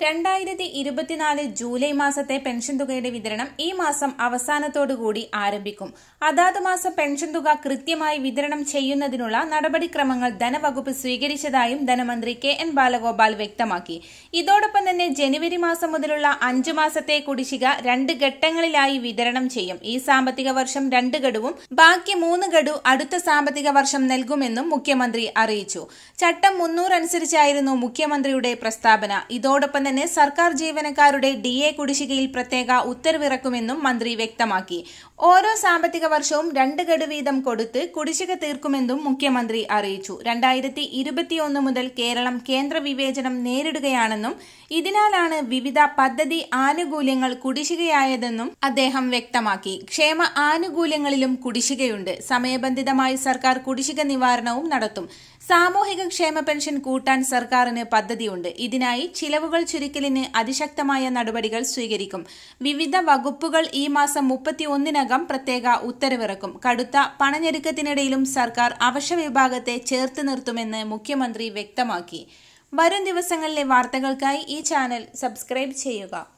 രണ്ടായിരത്തി ഇരുപത്തിനാല് ജൂലൈ മാസത്തെ പെൻഷൻ തുകയുടെ വിതരണം ഈ മാസം അവസാനത്തോടുകൂടി ആരംഭിക്കും അതാത് മാസ പെൻഷൻ തുക കൃത്യമായി വിതരണം ചെയ്യുന്നതിനുള്ള നടപടിക്രമങ്ങൾ ധനവകുപ്പ് സ്വീകരിച്ചതായും ധനമന്ത്രി കെ എൻ ബാലഗോപാൽ വ്യക്തമാക്കി ഇതോടൊപ്പം തന്നെ ജനുവരി മാസം മുതലുള്ള അഞ്ചു മാസത്തെ കുടിശ്ശിക രണ്ട് ഘട്ടങ്ങളിലായി വിതരണം ചെയ്യും ഈ സാമ്പത്തിക വർഷം രണ്ട് ഗഡുവും ബാക്കി മൂന്ന് ഗഡു അടുത്ത സാമ്പത്തിക വർഷം നൽകുമെന്നും മുഖ്യമന്ത്രി അറിയിച്ചു ചട്ടം മുന്നൂറ് അനുസരിച്ചായിരുന്നു മുഖ്യമന്ത്രിയുടെ പ്രസ്താവന ഇതോടൊപ്പം തന്നെ സർക്കാർ ജീവനക്കാരുടെ ഡി എ കുടിശ്ശികയിൽ പ്രത്യേക ഉത്തരവിറക്കുമെന്നും മന്ത്രി വ്യക്തമാക്കി ഓരോ സാമ്പത്തിക വർഷവും രണ്ട് ഗഡു വീതം കൊടുത്ത് കുടിശ്ശിക തീർക്കുമെന്നും മുഖ്യമന്ത്രി അറിയിച്ചു രണ്ടായിരത്തി ഇരുപത്തിയൊന്ന് മുതൽ കേരളം കേന്ദ്ര വിവേചനം നേരിടുകയാണെന്നും ഇതിനാലാണ് വിവിധ പദ്ധതി ആനുകൂല്യങ്ങൾ കുടിശ്ശികയായതെന്നും അദ്ദേഹം വ്യക്തമാക്കി ക്ഷേമ ആനുകൂല്യങ്ങളിലും കുടിശ്ശികയുണ്ട് സമയബന്ധിതമായി സർക്കാർ കുടിശ്ശിക നിവാരണവും നടത്തും സാമൂഹിക ക്ഷേമ പെൻഷൻ കൂട്ടാൻ സർക്കാരിന് പദ്ധതിയുണ്ട് ഇതിനായി ചിലവുകൾ ചുരുക്കലിന് അതിശക്തമായ നടപടികൾ സ്വീകരിക്കും വിവിധ വകുപ്പുകൾ ഈ മാസം മുപ്പത്തിയൊന്നിനകം പ്രത്യേക ഉത്തരവിറക്കും കടുത്ത പണഞ്ഞെരുക്കത്തിനിടയിലും സർക്കാർ അവശ്യ വിഭാഗത്തെ ചേർത്ത് നിർത്തുമെന്ന് മുഖ്യമന്ത്രി വ്യക്തമാക്കി വരും ദിവസങ്ങളിലെ വാർത്തകൾക്കായി ഈ ചാനൽ സബ്സ്ക്രൈബ് ചെയ്യുക